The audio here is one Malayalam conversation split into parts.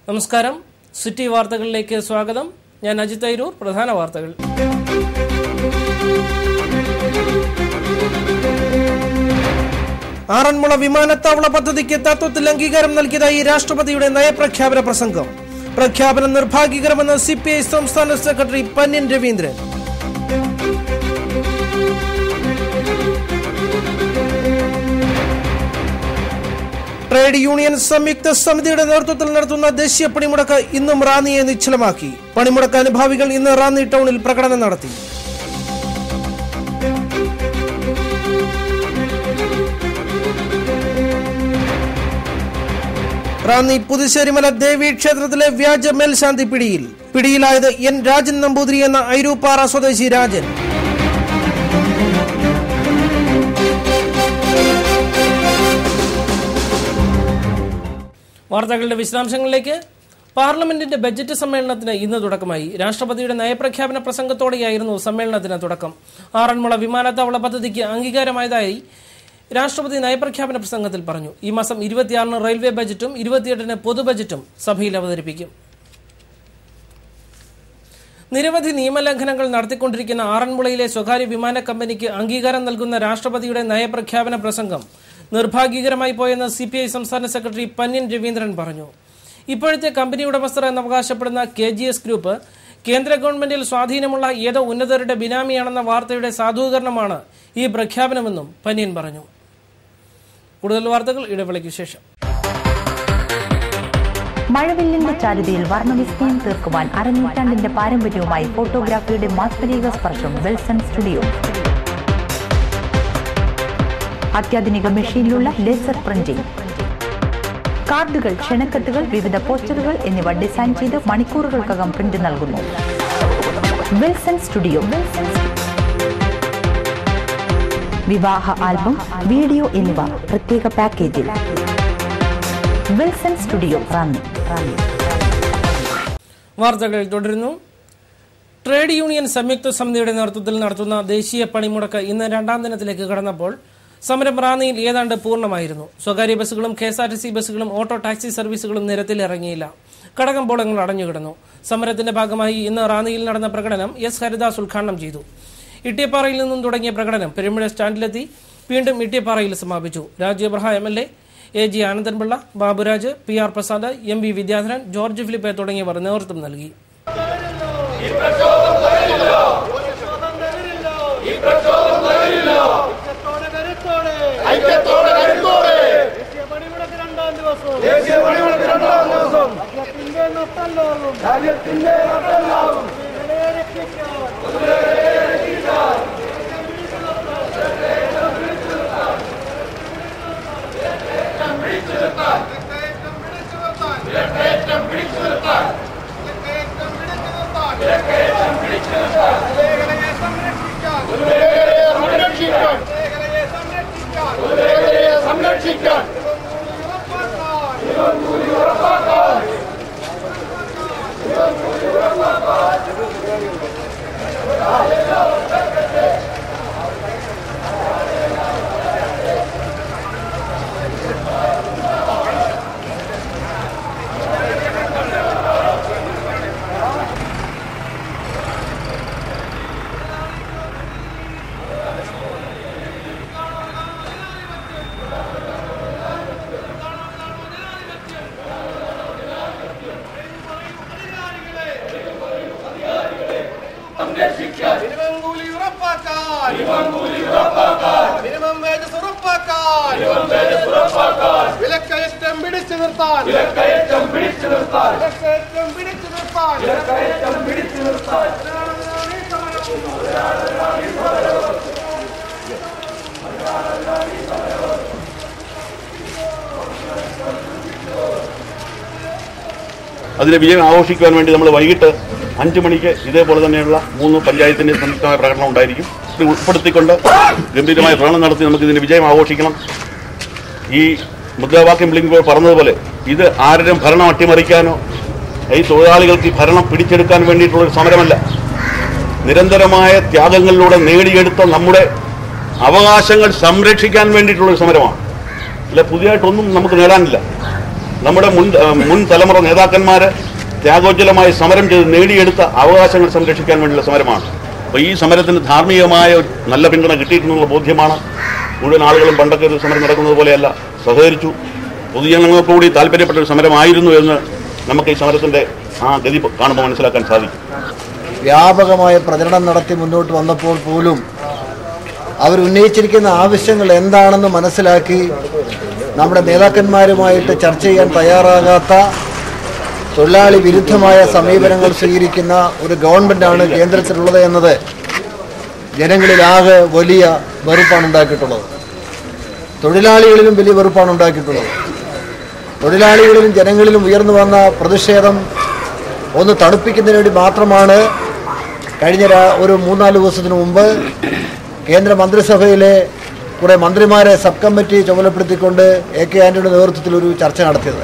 നമസ്കാരം സിറ്റി വാർത്തകളിലേക്ക് സ്വാഗതം ഞാൻ അജിത് തൈരൂർ പ്രധാന വാർത്തകൾ ആറന്മുള വിമാനത്താവള പദ്ധതിക്ക് തത്വത്തിൽ അംഗീകാരം നൽകിയതായി രാഷ്ട്രപതിയുടെ നയപ്രഖ്യാപന പ്രസംഗം പ്രഖ്യാപനം നിർഭാഗ്യകരമെന്ന് സി പി ഐ സംസ്ഥാന secretary Pannyan Raveendran trade union സംയുക്ത സമിതിയുടെ നേതൃത്വത്തിൽ നടത്തുന്ന ദേശീയ പണിമുടക്ക് ഇന്നും റാന്നിയെ നിശ്ചലമാക്കി പണിമുടക്ക് അനുഭാവികൾ ഇന്ന് റാന്നി ടൗണിൽ പ്രകടനം നടത്തി റാന്നി പുതുശ്ശേരിമല ദേവി ക്ഷേത്രത്തിലെ വ്യാജ മേൽശാന്തി പിടിയിൽ പിടിയിലായത് എൻ രാജൻ നമ്പൂതിരി എന്ന ഐരൂപ്പാറ സ്വദേശി രാജൻ വാർത്തകളുടെ വിശദാംശങ്ങളിലേക്ക് പാർലമെന്റിന്റെ ബജറ്റ് സമ്മേളനത്തിന് ഇന്ന് തുടക്കമായി രാഷ്ട്രപതിയുടെ നയപ്രഖ്യാപന പ്രസംഗത്തോടെയായിരുന്നു സമ്മേളനത്തിന് തുടക്കം ആറന്മുള വിമാനത്താവള പദ്ധതിക്ക് അംഗീകാരമായതായി രാഷ്ട്രപതി നയപ്രഖ്യാപന പ്രസംഗത്തിൽ പറഞ്ഞു ഈ മാസം ഇരുപത്തിയാറിന് റെയിൽവേ ബജറ്റും ഇരുപത്തിയെട്ടിന് പൊതു ബജറ്റും സഭയിൽ അവതരിപ്പിക്കും നിരവധി നിയമലംഘനങ്ങൾ നടത്തിക്കൊണ്ടിരിക്കുന്ന ആറന്മുളയിലെ സ്വകാര്യ വിമാന കമ്പനിക്ക് അംഗീകാരം നൽകുന്ന രാഷ്ട്രപതിയുടെ നയപ്രഖ്യാപന പ്രസംഗം നിർഭാഗ്യകരമായി പോയെന്ന് സി പി ഐ സംസ്ഥാന സെക്രട്ടറി പന്യൻ രവീന്ദ്രൻ പറഞ്ഞു ഇപ്പോഴത്തെ കമ്പനി ഉടമസ്ഥർ എന്ന് അവകാശപ്പെടുന്ന കെ ജി എസ് ഗ്രൂപ്പ് കേന്ദ്ര ഗവൺമെന്റിൽ സ്വാധീനമുള്ള ഏതോ ഉന്നതരുടെ ബിനാമിയാണെന്ന വാർത്തയുടെ സാധൂകരണമാണ് ഈ പ്രഖ്യാപനമെന്നും പന്യൻ പറഞ്ഞു കൂടുതൽ വാർത്തകൾ ഇടവേളയ്ക്ക് ശേഷം മഴവില്ലിന്റെ ചാരുതയിൽ വർണ്ണവിസ്മയം തീർക്കുവാൻ അരനൂറ്റാണ്ടിന്റെ പാരമ്പര്യവുമായി ഫോട്ടോഗ്രാഫിയുടെ മാസ്മരിക സ്പർശം വെൽസൺ സ്റ്റുഡിയോ അത്യാധുനിക മെഷീനിലുള്ള ലേസർ പ്രിന്റിംഗ് കാർഡുകൾ ക്ഷണക്കെട്ടുകൾ വിവിധ പോസ്റ്ററുകൾ എന്നിവ ഡിസൈൻ ചെയ്ത് മണിക്കൂറുകൾക്കകം പ്രിന്റ് നൽകുന്നു വിൽസൺ സ്റ്റുഡിയോ വിവാഹ ആൽബം വീഡിയോ എന്നിവ പ്രത്യേക പാക്കേജിൽ വിൽസൺ സ്റ്റുഡിയോ റാന്നി റാന്നി വാർത്തകൾ തുടരുന്നു ട്രേഡ് യൂണിയൻ സംയുക്ത സമിതിയുടെ നേതൃത്വത്തിൽ നടത്തുന്ന ദേശീയ പണിമുടക്ക് ഇന്ന് രണ്ടാം ദിനത്തിലേക്ക് കടന്നപ്പോൾ സമരം റാന്നിയിൽ ഏതാണ്ട് പൂർണ്ണമായിരുന്നു സ്വകാര്യ ബസ്സുകളും K S R T C ബസ്സുകളും ഓട്ടോ ടാക്സി സർവീസുകളും നിരത്തിലിറങ്ങിയില്ല കടകമ്പോളങ്ങൾ അടഞ്ഞുകിടന്നു സമരത്തിന്റെ ഭാഗമായി ഇന്ന് റാന്നിയിൽ നടന്ന പ്രകടനം എസ് ഹരിദാസ് ഉദ്ഘാടനം ചെയ്തു ഇട്ടിയപ്പാറയിൽ നിന്നും തുടങ്ങിയ പ്രകടനം പെരുമ്പഴ സ്റ്റാൻഡിലെത്തി വീണ്ടും ഇട്ടിയപ്പാറയിൽ സമാപിച്ചു Raju Abraham M L A A G Anandan Pillai Baburaj P R Prasad M V Vidyadharan George Philip തുടങ്ങിയവർ നേതൃത്വം നൽകി ഐക്യത്തോടെ കരുത്തോടെ ദേശീയ പണിമുടക്ക് രണ്ടാം ദിവസം ദേശീയ പണിമുടക്ക് രണ്ടാം ദിവസം രാജ്യത്തിന്റെ നട്ടല്ലാവും രാജ്യത്തിന്റെ നട്ടല്ലാവും സംരക്ഷിക്കാൻ സംരക്ഷിക്കാൻ മിനിമം കൂലി ഉറപ്പാക്കാൻ മിനിമം വേജസ് ഉറപ്പാക്കാൻ വിലക്കയറ്റം പിടിച്ചു നിർത്താൻ വിലക്കയറ്റം പിടിച്ചു നിർത്താൻ വിലക്കയറ്റം പിടിച്ചു നിർത്താൻ വിലക്കയറ്റം പിടിച്ചു നിർത്താൻ അതിന്റെ വിജയം ആഘോഷിക്കുവാൻ വേണ്ടി നമ്മൾ വൈകിട്ട് അഞ്ചു മണിക്ക് ഇതേപോലെ തന്നെയുള്ള മൂന്ന് പഞ്ചായത്തിന്റെ സംയുക്തമായ പ്രകടനം ഉണ്ടായിരിക്കും ഇത് ഉൾപ്പെടുത്തിക്കൊണ്ട് ഗംഭീരമായ പ്രകടനം നടത്തി നമുക്ക് ഇതിന്റെ വിജയം ആഘോഷിക്കണം ഈ മുദ്രാവാക്യം വിളിക്കുമ്പോൾ പറഞ്ഞതുപോലെ ഇത് ആരുടെയും ഭരണം അട്ടിമറിക്കാനോ ഈ തൊഴിലാളികൾക്ക് ഈ ഭരണം പിടിച്ചെടുക്കാൻ വേണ്ടിയിട്ടുള്ള ഒരു സമരമല്ല നിരന്തരമായ ത്യാഗങ്ങളിലൂടെ നേടിയെടുത്ത നമ്മുടെ അവകാശങ്ങൾ സംരക്ഷിക്കാൻ വേണ്ടിയിട്ടുള്ള ഒരു സമരമാണ് അല്ല പുതിയതായിട്ടൊന്നും നമുക്ക് നേടാനില്ല നമ്മുടെ മുൻ ആ, മുൻ തലമുറ നേതാക്കന്മാര് ത്യാഗോജ്വലമായി സമരം ചെയ്ത് നേടിയെടുത്ത അവകാശങ്ങൾ സംരക്ഷിക്കാൻ വേണ്ടിയുള്ള സമരമാണ് അപ്പോൾ ഈ സമരത്തിന് ധാർമ്മികമായ ഒരു നല്ല പിന്തുണ കിട്ടിയിട്ടുള്ള ബോധ്യമാണ് മുഴുവൻ ആളുകളും പണ്ടൊക്കെ ഒരു സമരം നടക്കുന്നത് പോലെയല്ല സഹകരിച്ചു പൊതുജനങ്ങൾക്ക് കൂടി താല്പര്യപ്പെട്ട ഒരു സമരമായിരുന്നു എന്ന് നമുക്ക് ഈ സമരത്തിന്റെ ആ ഗതി കാണുമ്പോൾ മനസ്സിലാക്കാൻ സാധിക്കും വ്യാപകമായ പ്രചരണം നടത്തി മുന്നോട്ട് വന്നപ്പോൾ പോലും അവരുന്നയിച്ചിരിക്കുന്ന ആവശ്യങ്ങൾ എന്താണെന്ന് മനസ്സിലാക്കി നമ്മുടെ നേതാക്കന്മാരുമായിട്ട് ചർച്ച ചെയ്യാൻ തയ്യാറാകാത്ത തൊഴിലാളി വിരുദ്ധമായ സമീപനങ്ങൾ സ്വീകരിക്കുന്ന ഒരു ഗവൺമെൻറ്റാണ് കേന്ദ്രത്തിലുള്ളത് എന്നത് ജനങ്ങളിലാകെ വലിയ വെറുപ്പാണ് ഉണ്ടാക്കിയിട്ടുള്ളത് തൊഴിലാളികളിലും വലിയ വെറുപ്പാണ് ഉണ്ടാക്കിയിട്ടുള്ളത് തൊഴിലാളികളിലും ജനങ്ങളിലും ഉയർന്നു വന്ന പ്രതിഷേധം ഒന്ന് തണുപ്പിക്കുന്നതിന് വേണ്ടി മാത്രമാണ് കഴിഞ്ഞ രാ- ഒരു മൂന്നാല് ദിവസത്തിന് മുമ്പ് കേന്ദ്ര മന്ത്രിസഭയിലെ കുറേ മന്ത്രിമാരെ സബ് കമ്മിറ്റി ചുമതലപ്പെടുത്തിക്കൊണ്ട് എ കെ ആന്റണിയുടെ നേതൃത്വത്തിൽ ഒരു ചർച്ച നടത്തിയത്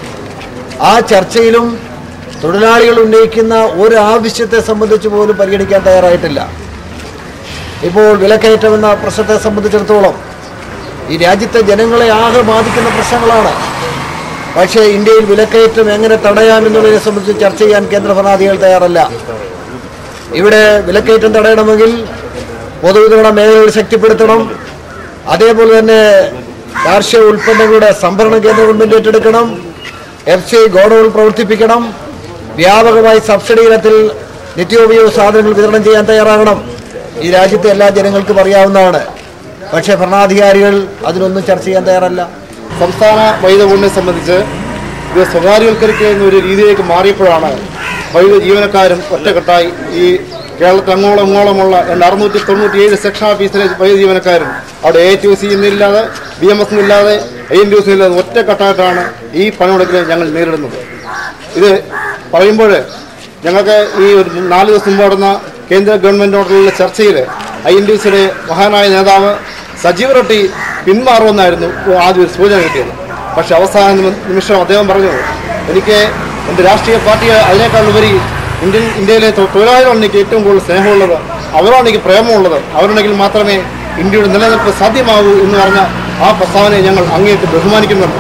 ആ ചർച്ചയിലും തൊഴിലാളികൾ ഉന്നയിക്കുന്ന ഒരു ആവശ്യത്തെ സംബന്ധിച്ച് പോലും പരിഗണിക്കാൻ തയ്യാറായിട്ടില്ല ഇപ്പോൾ വിലക്കയറ്റം എന്ന പ്രശ്നത്തെ സംബന്ധിച്ചിടത്തോളം ഈ രാജ്യത്തെ ജനങ്ങളെ ആകെ ബാധിക്കുന്ന പ്രശ്നങ്ങളാണ് പക്ഷേ ഇന്ത്യയിൽ വിലക്കയറ്റം എങ്ങനെ തടയാമെന്നുള്ളതിനെ സംബന്ധിച്ച് ചർച്ച ചെയ്യാൻ കേന്ദ്ര ഭരണാധികൾ തയ്യാറല്ല ഇവിടെ വിലക്കയറ്റം തടയണമെങ്കിൽ പൊതുവിതരണ മേഖലകൾ ശക്തിപ്പെടുത്തണം അതേപോലെ തന്നെ കാർഷിക ഉൽപ്പന്നങ്ങളുടെ സംഭരണം കേന്ദ്ര ഗവൺമെന്റ് ഏറ്റെടുക്കണം എഫ് സി ഗോഡൌൺ പ്രവർത്തിപ്പിക്കണം വ്യാപകമായി സബ്സിഡി ഇനത്തിൽ നിത്യോപയോഗ സാധനങ്ങൾ വിതരണം ചെയ്യാൻ തയ്യാറാകണം ഈ രാജ്യത്തെ എല്ലാ ജനങ്ങൾക്കും അറിയാവുന്നതാണ് പക്ഷേ ഭരണാധികാരികൾ അതിനൊന്നും ചർച്ച ചെയ്യാൻ തയ്യാറല്ല സംസ്ഥാന വൈദ്യുത ബോർഡിനെ സംബന്ധിച്ച് ഇത് സ്വകാര്യവൽക്കരിക്കുന്ന ഒരു രീതിയിലേക്ക് മാറിയപ്പോഴാണ് വൈദ്യുത ജീവനക്കാരും ഒറ്റക്കെട്ടായി ഈ കേരളത്തിൽ അങ്ങോളം ഇങ്ങോളമുള്ള രണ്ട് അറുന്നൂറ്റി തൊണ്ണൂറ്റി ഏഴ് സെക്ഷൻ ഓഫീസിലെ വൈദ്യുത ജീവനക്കാരും അവിടെ എ ടി സി ഇന്നില്ലാതെ ബി എം എസ് ഇല്ലാതെ ഐ എൻ ടി സി ഇല്ലാതെ ഒറ്റക്കെട്ടായിട്ടാണ് ഈ പണിമുടക്കിനെ ഞങ്ങൾ നേരിടുന്നത് ഇത് പറയുമ്പോൾ ഞങ്ങൾക്ക് ഈ ഒരു നാല് ദിവസം മുമ്പ് നടന്ന കേന്ദ്ര ഗവൺമെന്റിനോടുള്ള ചർച്ചയിൽ ഐ എൻ ടി സിയുടെ മഹാനായ നേതാവ് സജീവ് റെഡ്ഡി പിന്മാറുമെന്നായിരുന്നു ആദ്യം ഒരു സൂചന കിട്ടിയത് പക്ഷെ അവസാന നിമി- നിമിഷം അദ്ദേഹം പറഞ്ഞു എനിക്ക് എൻ്റെ രാഷ്ട്രീയ പാർട്ടി അതിനേക്കാൾ ഉപരി ഇന്ത്യൻ ഇന്ത്യയിലെ തൊ- തൊഴിലാളികളാണ് എനിക്ക് ഏറ്റവും കൂടുതൽ സ്നേഹമുള്ളത് അവരോടാണ് എനിക്ക് പ്രേമമുള്ളത് അവരുണ്ടെങ്കിൽ മാത്രമേ ഇന്ത്യയുടെ നിലനിൽപ്പ് സാധ്യമാകൂ എന്ന് പറഞ്ഞ ആ പ്രസ്താവനയെ ഞങ്ങൾ അങ്ങേയറ്റം ബഹുമാനിക്കുന്നുണ്ട്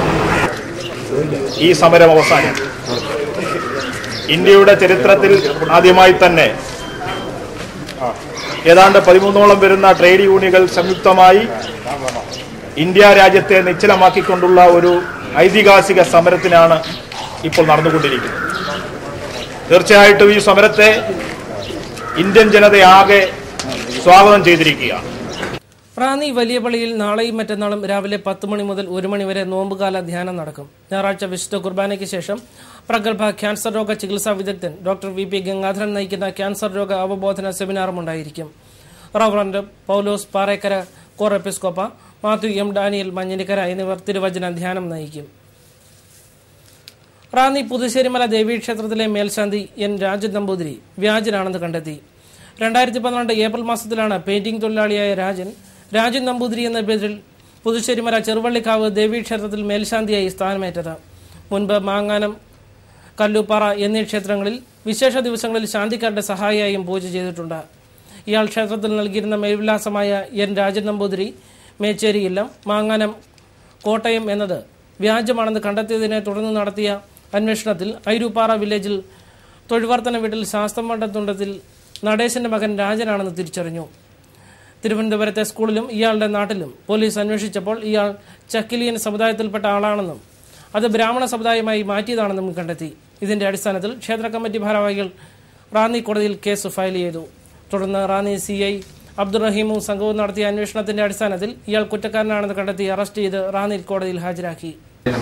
ഈ സമരം അവസാനം ഇന്ത്യയുടെ ചരിത്രത്തിൽ ആദ്യമായി തന്നെ ഏതാണ്ട് പതിമൂന്നോളം വരുന്ന ട്രേഡ് യൂണിയനുകൾ സംയുക്തമായി ഇന്ത്യ രാജ്യത്തെ നിശ്ചലമാക്കിക്കൊണ്ടുള്ള ഒരു ഐതിഹാസിക സമരത്തിനാണ് ഇപ്പോൾ നടന്നുകൊണ്ടിരിക്കുന്നത് തീർച്ചയായിട്ടും ഈ സമരത്തെ ഇന്ത്യൻ ജനതയാകെ സ്വാഗതം ചെയ്തിരിക്കുകയാണ് റാന്നി വലിയ പള്ളിയിൽ നാളെയും മറ്റന്നാളും രാവിലെ പത്ത് മണി മുതൽ ഒരു മണി വരെ നോമ്പുകാല ധ്യാനം നടക്കും ഞായറാഴ്ച വിശുദ്ധ കുർബാനയ്ക്ക് ശേഷം പ്രഗത്ഭ ക്യാൻസർ രോഗ ചികിത്സാ വിദഗ്ധൻ ഡോക്ടർ വി പി ഗംഗാധരൻ നയിക്കുന്ന ക്യാൻസർ രോഗ അവബോധന സെമിനാറും ഉണ്ടായിരിക്കും റവറന്റ് പൗലോസ് പാറേക്കര കോർ എപ്പിസ്കോപ്പ മാത്യു എം ഡാനിയൽ മഞ്ഞനിക്കര എന്നിവർ തിരുവചന ധ്യാനം നയിക്കും റാന്നി പുതുശ്ശേരിമല ദേവീക്ഷേത്രത്തിലെ മേൽശാന്തി എൻ രാജൻ നമ്പൂതിരി വ്യാജനാണെന്ന് കണ്ടെത്തി രണ്ടായിരത്തി പന്ത്രണ്ട് ഏപ്രിൽ മാസത്തിലാണ് പെയിന്റിംഗ് തൊഴിലാളിയായ രാജൻ രാജൻ നമ്പൂതിരി എന്ന പേരിൽ പുതുശ്ശേരിമല ചെറുവള്ളിക്കാവ് ദേവീക്ഷേത്രത്തിൽ മേൽശാന്തിയായി സ്ഥാനമേറ്റത് മുൻപ് മാങ്ങാനം കല്ലുപ്പാറ എന്നീ ക്ഷേത്രങ്ങളിൽ വിശേഷ ദിവസങ്ങളിൽ ശാന്തിക്കാരുടെ സഹായിയായും പൂജ ചെയ്തിട്ടുണ്ട് ഇയാൾ ക്ഷേത്രത്തിൽ നൽകിയിരുന്ന മേൽവിലാസമായ എൻ രാജൻ നമ്പൂതിരി മേച്ചേരി ഇല്ലം മാങ്ങാനം കോട്ടയം എന്നത് വ്യാജമാണെന്ന് കണ്ടെത്തിയതിനെ തുടർന്ന് നടത്തിയ അന്വേഷണത്തിൽ ഐരൂപ്പാറ വില്ലേജിൽ തൊഴിവർത്തന വീട്ടിൽ ശാസ്ത്രമണ്ഡത്തുണ്ടത്തിൽ നടേശന്റെ മകൻ രാജനാണെന്ന് തിരിച്ചറിഞ്ഞു തിരുവനന്തപുരത്തെ സ്കൂളിലും ഇയാളുടെ നാട്ടിലും പോലീസ് അന്വേഷിച്ചപ്പോൾ ഇയാൾ ചക്കിലിയൻ സമുദായത്തിൽപ്പെട്ട ആളാണെന്നും അത് ബ്രാഹ്മണ സമുദായമായി മാറ്റിയതാണെന്നും കണ്ടെത്തി ഇതിന്റെ അടിസ്ഥാനത്തിൽ ക്ഷേത്ര കമ്മിറ്റി ഭാരവാഹികൾ റാന്നി കോടതിയിൽ കേസ് ഫയൽ ചെയ്തു തുടർന്ന് റാന്നി സി ഐ അബ്ദുറഹീമും സംഘവും നടത്തിയ അന്വേഷണത്തിന്റെ അടിസ്ഥാനത്തിൽ ഇയാൾ കുറ്റക്കാരനാണെന്ന് കണ്ടെത്തി അറസ്റ്റ് ചെയ്ത് റാന്നി കോടതിയിൽ ഹാജരാക്കി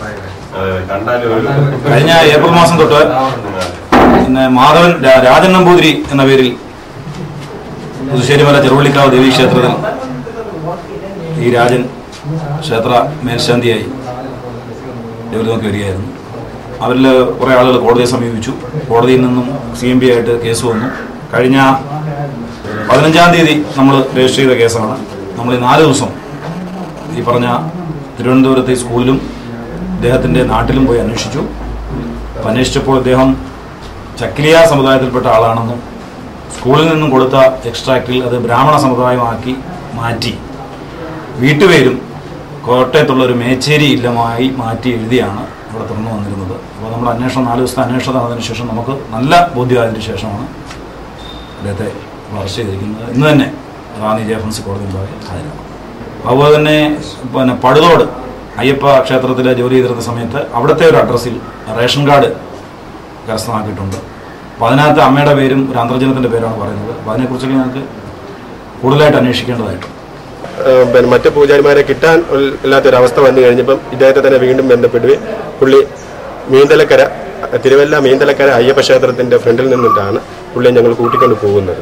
കഴിഞ്ഞ ഏപ്രിൽ മാസം തൊട്ട് പിന്നെ മാധവൻ രാ- രാജൻ നമ്പൂതിരി എന്ന പേരിൽ പുതുശ്ശേരിമല ചെറുവള്ളിക്കാവ് ദേവീ ക്ഷേത്രത്തിൽ ഈ രാജൻ ക്ഷേത്ര മേൽശാന്തിയായി ജോലി നോക്കി വരികയായിരുന്നു അവരിൽ കുറേ ആളുകൾ കോടതിയെ സമീപിച്ചു കോടതിയിൽ നിന്നും സി എം പി ആയിട്ട് കേസ് വന്നു കഴിഞ്ഞ പതിനഞ്ചാം തീയതി നമ്മൾ രജിസ്റ്റർ ചെയ്ത കേസാണ് നമ്മൾ ഈ നാല് ദിവസം ഈ പറഞ്ഞ തിരുവനന്തപുരത്തെ സ്കൂളിലും അദ്ദേഹത്തിൻ്റെ നാട്ടിലും പോയി അന്വേഷിച്ചു അപ്പോൾ അന്വേഷിച്ചപ്പോൾ അദ്ദേഹം ചക്കിലിയ സമുദായത്തിൽപ്പെട്ട ആളാണെന്നും സ്കൂളിൽ നിന്നും കൊടുത്ത എക്സ്ട്രാക്റ്റിൽ അത് ബ്രാഹ്മണ സമുദായമാക്കി മാറ്റി വീട്ടുപേരും കോട്ടയത്തുള്ള ഒരു മേച്ചേരി ഇല്ലമായി മാറ്റി എഴുതിയാണ് ഇവിടെ തുറന്നു വന്നിരുന്നത് അപ്പോൾ നമ്മുടെ അന്വേഷണം നാല് ദിവസത്തെ അന്വേഷണം നടന്നതിന് ശേഷം നമുക്ക് നല്ല ബോധ്യമായതിനു ശേഷമാണ് അദ്ദേഹത്തെ അറസ്റ്റ് ചെയ്തിരിക്കുന്നത് ഇന്ന് തന്നെ റാന്നി ജയഫൻസ് കോടതി മുമ്പാകെ ഹാജരാകും അതുപോലെ തന്നെ പിന്നെ പടുതോട് അയ്യപ്പ ക്ഷേത്രത്തിൽ ജോലി ചെയ്തിരുന്ന സമയത്ത് അവിടുത്തെ ഒരു അഡ്രസ്സിൽ റേഷൻ കാർഡ് കരസ്ഥമാക്കിയിട്ടുണ്ട് അപ്പോൾ അതിനകത്ത് അമ്മയുടെ പേരും ഒരു അന്തർജനത്തിൻ്റെ പേരാണ് പറയുന്നത് അപ്പോൾ അതിനെക്കുറിച്ചൊക്കെ ഞങ്ങൾക്ക് കൂടുതലായിട്ട് അന്വേഷിക്കേണ്ടതായിട്ടുണ്ട് ഏഹ് പിന്നെ മറ്റ് പൂജാരിമാരെ കിട്ടാൻ ഉൾ- ഇല്ലാത്തൊരവസ്ഥ വന്നു കഴിഞ്ഞപ്പം ഇദ്ദേഹത്തെ തന്നെ വീണ്ടും ബന്ധപ്പെടുകയും പുള്ളി മീന്തലക്കര തിരുവല്ല മീന്തലക്കര അയ്യപ്പ ക്ഷേത്രത്തിന്റെ ഫ്രണ്ടിൽ നിന്നിട്ടാണ് പുള്ളിയെ ഞങ്ങൾ കൂട്ടിക്കൊണ്ട് പോകുന്നത്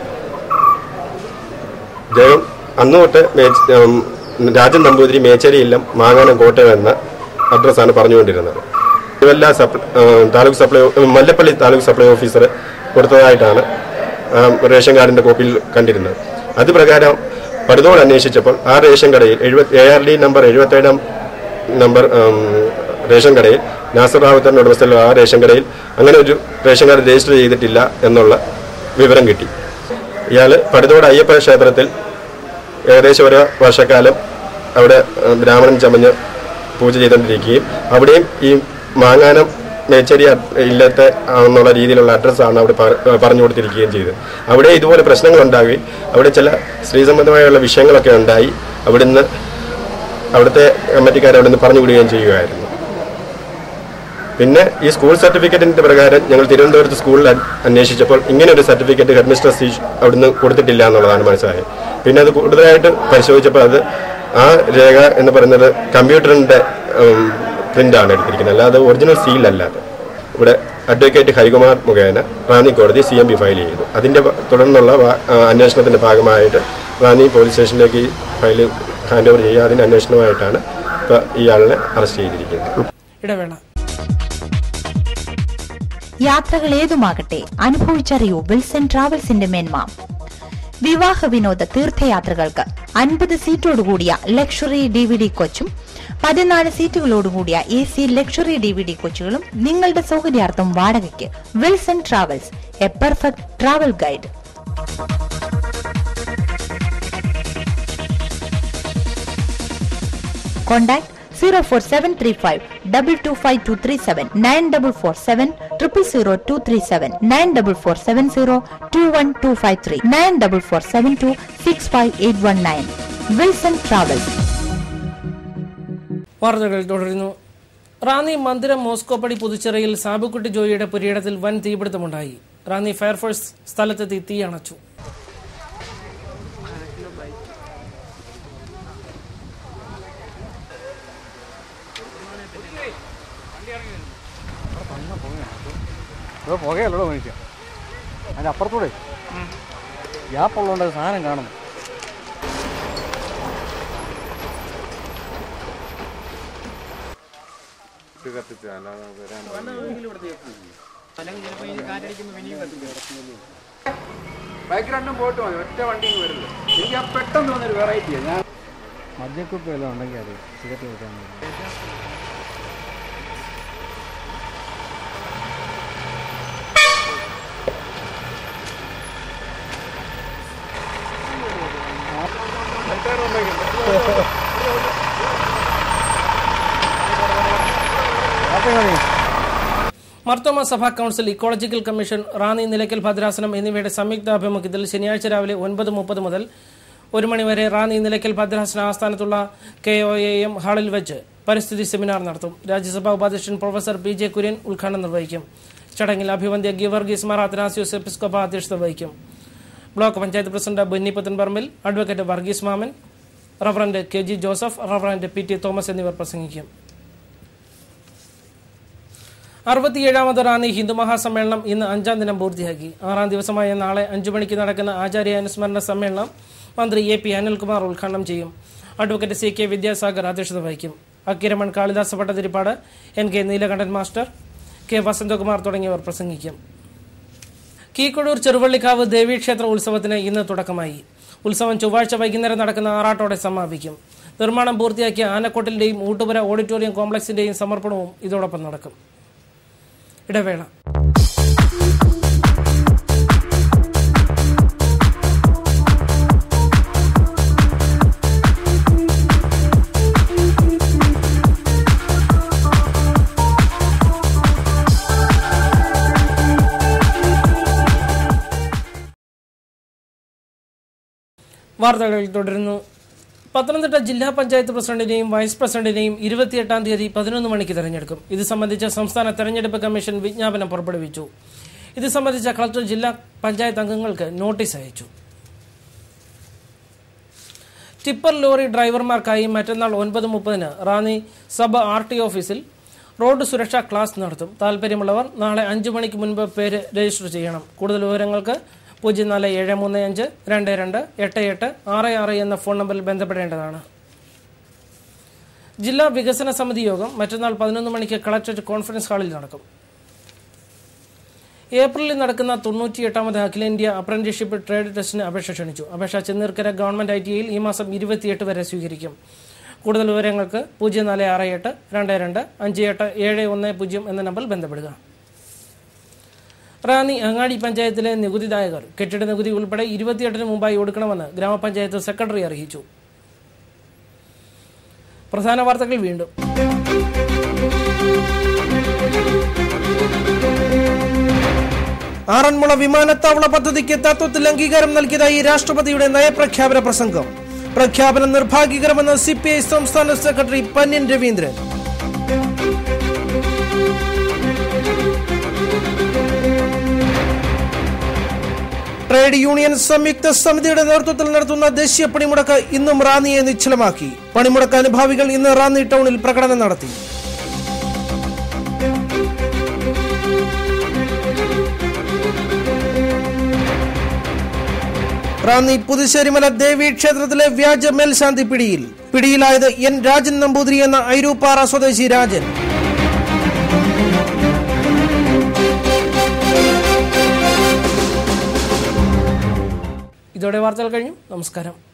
ഇദ്ദേഹം അന്ന് തൊട്ട് മേച്ച് ഉം, രാജൻ നമ്പൂതിരി മേച്ചേരി ഇല്ലം മാങ്ങാനം കോട്ടയം എന്ന അഡ്രസ്സാണ് പറഞ്ഞുകൊണ്ടിരുന്നത് തിരുവല്ല സപ്ലൈ ഏഹ് താലൂക്ക് സപ്ലൈ ഉം, മല്ലപ്പള്ളി താലൂക്ക് സപ്ലൈ ഓഫീസർ കൊടുത്തതായിട്ടാണ് ആം, റേഷൻ കാർഡിന്റെ കോപ്പിയിൽ കണ്ടിരുന്നത് അത് പ്രകാരം പടുതോട് അന്വേഷിച്ചപ്പോൾ ആ റേഷൻ കടയിൽ എഴുപത്തി എ ആർ ഡി നമ്പർ എഴുപത്തേഴാം നമ്പർ ഉം, റേഷൻ കടയിൽ നാസർ റാവുത്തറിന്റെ ഉടമസ്ഥയിലുള്ള ആ റേഷൻ കടയിൽ അങ്ങനെ ഒരു റേഷൻ കാർഡ് രജിസ്റ്റർ ചെയ്തിട്ടില്ല എന്നുള്ള വിവരം കിട്ടി ഇയാൾ പടുതോട് അയ്യപ്പ ക്ഷേത്രത്തിൽ ഏകദേശം ഒരു വർഷക്കാലം അവിടെ ഏഹ്, ബ്രാഹ്മണൻ ചമഞ്ഞ് പൂജ ചെയ്തുകൊണ്ടിരിക്കുകയും അവിടെയും ഈ മാങ്ങാനം മേച്ചേരി അഡ്- ഇല്ലത്തെ എന്നുള്ള രീതിയിലുള്ള അഡ്രസ്സാണ് അവിടെ പറ- ഏഹ് പറഞ്ഞു കൊടുത്തിരിക്കുകയും ചെയ്തത് അവിടെ ഇതുപോലെ പ്രശ്നങ്ങൾ ഉണ്ടാവുകയും അവിടെ ചില സ്ത്രീ സംബന്ധമായുള്ള വിഷയങ്ങളൊക്കെ ഉണ്ടായി അവിടുന്ന് അവിടുത്തെ കമ്മിറ്റിക്കാർ അവിടെ നിന്ന് പറഞ്ഞു വിടുകയും ചെയ്യുകയായിരുന്നു പിന്നെ ഈ സ്കൂൾ സർട്ടിഫിക്കറ്റിന്റെ പ്രകാരം ഞങ്ങൾ തിരുവനന്തപുരത്ത് സ്കൂളിൽ അന്- അന്വേഷിച്ചപ്പോൾ ഇങ്ങനെ ഒരു സർട്ടിഫിക്കറ്റ് ഹെഡ് മിസ്ട്രസ് ഈ- അവിടുന്ന് കൊടുത്തിട്ടില്ല എന്നുള്ളതാണ് മനസ്സിലായത് പിന്നെ അത് കൂടുതലായിട്ട് പരിശോധിച്ചപ്പോൾ അത് ആ രേഖ എന്ന് പറയുന്നത് കമ്പ്യൂട്ടറിന്റെ പ്രിന്റാണ് എടുത്തിരിക്കുന്നത് അല്ലാതെ ഒറിജിനൽ സീൽ അല്ലാതെ ഇവിടെ അഡ്വക്കേറ്റ് ഹരികുമാർ മുഖേന റാന്നി കോടതി സി എം ബി ഫയൽ ചെയ്തു അതിന്റെ പ- തുടർന്നുള്ള വാ- ആ, അന്വേഷണത്തിന്റെ ഭാഗമായിട്ട് റാന്നി പോലീസ് സ്റ്റേഷനിലേക്ക് ഈ ഫയൽ ഹാൻഡ് ഓവർ ചെയ്യുക അതിന്റെ അന്വേഷണമായിട്ടാണ് ഇപ്പോൾ ഇയാളിനെ അറസ്റ്റ് ചെയ്തിരിക്കുന്നത് ഇടവേള യാത്രകൾ ഏതുമാകട്ടെ അനുഭവിച്ചറിയൂ വിൽസൺ ട്രാവൽസിന്റെ മേന്മ വിവാഹ വിനോദ തീർത്ഥയാത്രകൾക്ക് അൻപത് സീറ്റോടുകൂടിയ ലക്ഷറി ഡി വി ഡി കോച്ചും പതിനാല് സീറ്റുകളോടുകൂടിയ A C luxury D V D കോച്ചുകളും നിങ്ങളുടെ സൗകര്യാർത്ഥം വാടകയ്ക്ക് Wilson travels a perfect travel guide Contact 04735 225 944 7 944 237 944 65819 Wilson Travels വാർത്തകൾ തുടരുന്നു റാന്നി മന്ദിരം മോസ്കോപ്പടി പുതുച്ചിറയിൽ സാബുക്കുട്ടി ജോയിയുടെ പുരയിടത്തിൽ വൻ തീപിടുത്തമുണ്ടായി റാന്നി ഫയർഫോഴ്സ് സ്ഥലത്തെത്തി തീ അണച്ചു പുകയല്ലോ മനുഷ്യ അതിന്റെ അപ്പുറത്തൂടെ ഗ്യാപ്പുള്ളതുകൊണ്ട് സാധനം കാണുന്നു ബൈക്ക് രണ്ടും പോയിട്ട് മതി ഒറ്റ വണ്ടി വരില്ല എനിക്ക് ആ പെട്ടെന്ന് വന്നൊരു വെറൈറ്റിയാണ് ഞാൻ മദ്യക്കുപ്പി വല്ലതും ഉണ്ടെങ്കിൽ അത് സിഗരറ്റ് കൊടുക്കാൻ Marthoma Sabha council ecological commission Ranni Nilackal ഭദ്രാസനം എന്നിവയുടെ സംയുക്ത ആഭിമുഖ്യത്തിൽ ശനിയാഴ്ച രാവിലെ ഒൻപത് മുപ്പത് മുതൽ ഒരു മണിവരെ റാന്നി നിലയ്ക്കൽ ഭദ്രാസന ആസ്ഥാനത്തുള്ള കെ ഒ എ എം ഹാളിൽ വെച്ച് പരിസ്ഥിതി സെമിനാർ നടത്തും രാജ്യസഭാ ഉപാധ്യക്ഷൻ പ്രൊഫസർ പി ജെ കുര്യൻ ഉദ്ഘാടനം നിർവഹിക്കും ചടങ്ങിൽ അഭിവന്ദ്യ ഗിവർഗീസ് മാർ അത്തനാസിയോസ് എപ്പിസ്കോപ്പ അധ്യക്ഷത വഹിക്കും block panchayat president Benny Puthenparambil advocate Varghese Mammen reverend K G Joseph reverend P T Thomas എന്നിവർ പ്രസംഗിക്കും അറുപത്തിയേഴാമത് റാന്നി ഹിന്ദു മഹാസമ്മേളനം ഇന്ന് അഞ്ചാം ദിനം പൂർത്തിയാക്കി ആറാം ദിവസമായ നാളെ അഞ്ചു മണിക്ക് നടക്കുന്ന ആചാര്യ അനുസ്മരണ സമ്മേളനം മന്ത്രി എ പി അനിൽകുമാർ ഉദ്ഘാടനം ചെയ്യും അഡ്വക്കേറ്റ് സി കെ വിദ്യാസാഗർ അധ്യക്ഷത വഹിക്കും Akkiraman Kalidasa Bhattathiripad N K Neelakantan master K Vasanthakumar തുടങ്ങിയവർ പ്രസംഗിക്കും കീക്കൊടൂർ ചെറുവള്ളിക്കാവ് ദേവീക്ഷേത്ര ഉത്സവത്തിന് ഇന്ന് തുടക്കമായി ഉത്സവം ചൊവ്വാഴ്ച വൈകുന്നേരം നടക്കുന്ന ആറാട്ടോടെ സമാപിക്കും നിർമ്മാണം പൂർത്തിയാക്കിയ ആനക്കോട്ടിലിന്റെയും ഊട്ടുപുര ഓഡിറ്റോറിയം കോംപ്ലക്സിന്റെയും സമർപ്പണവും ഇതോടൊപ്പം നടക്കും ഇടവേള വാർത്തകൾ തുടരുന്നു പത്തനംതിട്ട ജില്ലാ പഞ്ചായത്ത് പ്രസിഡന്റിനെയും വൈസ് പ്രസിഡന്റിനെയും ഇരുപത്തിയെട്ടാം തീയതി പതിനൊന്ന് മണിക്ക് തെരഞ്ഞെടുക്കും ഇത് സംബന്ധിച്ച് സംസ്ഥാന തെരഞ്ഞെടുപ്പ് കമ്മീഷൻ വിജ്ഞാപനം പുറപ്പെടുവിച്ചു ഇത് സംബന്ധിച്ച കളക്ടർ ജില്ലാ പഞ്ചായത്ത് അംഗങ്ങൾക്ക് നോട്ടീസ് അയച്ചു ടിപ്പർ ലോറി ഡ്രൈവർമാർക്കായി മറ്റന്നാൾ ഒൻപത് മുപ്പതിന് റാന്നി സബ് ആർ ടി ഓഫീസിൽ റോഡ് സുരക്ഷാ ക്ലാസ് നടത്തും താല്പര്യമുള്ളവർ നാളെ അഞ്ചു മണിക്ക് മുൻപ് പേര് രജിസ്റ്റർ ചെയ്യണം കൂടുതൽ വിവരങ്ങൾക്ക് പൂജ്യം നാല് ഏഴ് മൂന്ന് അഞ്ച് രണ്ട് രണ്ട് എട്ട് എട്ട് ആറ് ആറ് എന്ന ഫോൺ നമ്പറിൽ ബന്ധപ്പെടേണ്ടതാണ് ജില്ലാ വികസന സമിതി യോഗം മറ്റന്നാൾ പതിനൊന്ന് മണിക്ക് കളക്ടറേറ്റ് കോൺഫറൻസ് ഹാളിൽ നടക്കും ഏപ്രിലിൽ നടക്കുന്ന തൊണ്ണൂറ്റിയെട്ടാമത് അഖിലേന്ത്യാ അപ്രന്റീസ്ഷിപ്പ് ട്രേഡ് ടെസ്റ്റിന് അപേക്ഷ ക്ഷണിച്ചു അപേക്ഷ ചെന്നീർക്കര ഗവൺമെന്റ് ഐ ടി ഐയിൽ ഈ മാസം ഇരുപത്തിയെട്ട് വരെ സ്വീകരിക്കും കൂടുതൽ വിവരങ്ങൾക്ക് പൂജ്യം നാല് ആറ് എട്ട് രണ്ട് രണ്ട് അഞ്ച് എട്ട് ഏഴ് ഒന്ന് പൂജ്യം എന്ന നമ്പറിൽ ബന്ധപ്പെടുക റാന്നി അങ്ങാടി പഞ്ചായത്തിലെ നികുതിദായകർ കെട്ടിട നികുതി ഉൾപ്പെടെ ഇരുപത്തിയെട്ടിന് മുമ്പായി ഒടുക്കണമെന്ന് ഗ്രാമപഞ്ചായത്ത് സെക്രട്ടറി അറിയിച്ചു പ്രധാന വാർത്തകൾ വീണ്ടും ആറന്മുള വിമാനത്താവള പദ്ധതിക്ക് തത്വത്തിൽ അംഗീകാരം നൽകിയതായി രാഷ്ട്രപതിയുടെ നയപ്രഖ്യാപന പ്രസംഗം പ്രഖ്യാപനം നിർഭാഗ്യകരമെന്ന് സി പി ഐ സംസ്ഥാന secretary Pannyan Raveendran trade union സംയുക്ത സമിതിയുടെ നേതൃത്വത്തിൽ നടത്തുന്ന ദേശീയ പണിമുടക്ക് ഇന്നും റാന്നിയെ നിശ്ചലമാക്കി പണിമുടക്ക് അനുഭാവികൾ ഇന്ന് റാന്നി ടൗണിൽ പ്രകടനം നടത്തി റാന്നി പുതുശ്ശേരിമല ദേവി ക്ഷേത്രത്തിലെ വ്യാജ മേൽശാന്തി പിടിയിൽ പിടിയിലായത് എൻ രാജൻ നമ്പൂതിരി എന്ന ഐരൂപ്പാറ സ്വദേശി രാജൻ ഇതോടെ വാർത്തകൾ കഴിഞ്ഞു നമസ്കാരം